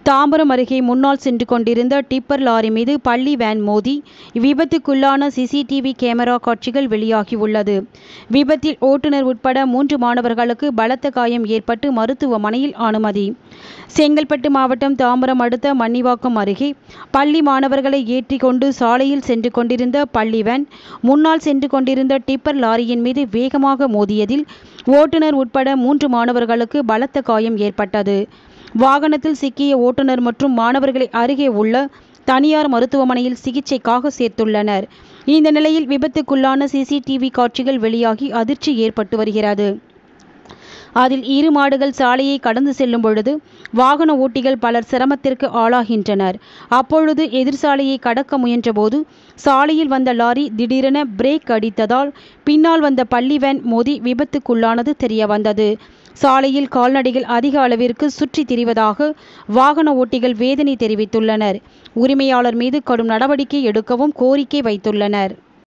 தாம்பரம் அருகே முன்னால் சென்று கொண்டிருந்த டிப்பர் லாரி மீது பள்ளி வேன் மோதி விபத்துக்குள்ளான சிசிடிவி கேமரா காட்சிகள் வெளியாகியுள்ளது விபத்தில் ஓட்டுநர் உட்பட மூன்று மாணவர்களுக்கு பலத்த காயம் ஏற்பட்டு மருத்துவமனையில் அனுமதி செங்கல்பட்டு மாவட்டம் தாம்பரம் அடுத்த மன்னிவாக்கம் அருகே பள்ளி மாணவர்களை ஏற்றி கொண்டு சாலையில் சென்று கொண்டிருந்த பள்ளி வேன் முன்னால் சென்று கொண்டிருந்த டிப்பர் லாரியின் மீது வேகமாக மோதியதில் ஓட்டுநர் உட்பட மூன்று மாணவர்களுக்கு பலத்த காயம் ஏற்பட்டது வாகனத்தில் சிக்கிய ஓட்டுநர் மற்றும் மாணவர்களை அருகே உள்ள தனியார் மருத்துவமனையில் சிகிச்சைக்காக சேர்த்துள்ளனர் இந்த நிலையில் விபத்துக்குள்ளான சிசிடிவி காட்சிகள் வெளியாகி அதிர்ச்சி ஏற்பட்டு வருகிறது அதில் இரு மாடுகள் சாலையை கடந்து செல்லும் பொழுது வாகன ஓட்டிகள் பலர் சிரமத்திற்கு ஆளாகின்றனர் அப்பொழுது எதிர் சாலையை கடக்க முயன்றபோது சாலையில் வந்த லாரி திடீரென பிரேக் அடித்ததால் பின்னால் வந்த பள்ளி வேன் மோதி விபத்துக்குள்ளானது தெரிய வந்தது சாலையில் கால்நடைகள் அதிக அளவிற்கு சுற்றித் திரிவதாக வாகன ஓட்டிகள் வேதனை தெரிவித்துள்ளனர் உரிமையாளர் மீது கடும் நடவடிக்கை எடுக்கவும் கோரிக்கை வைத்துள்ளனர்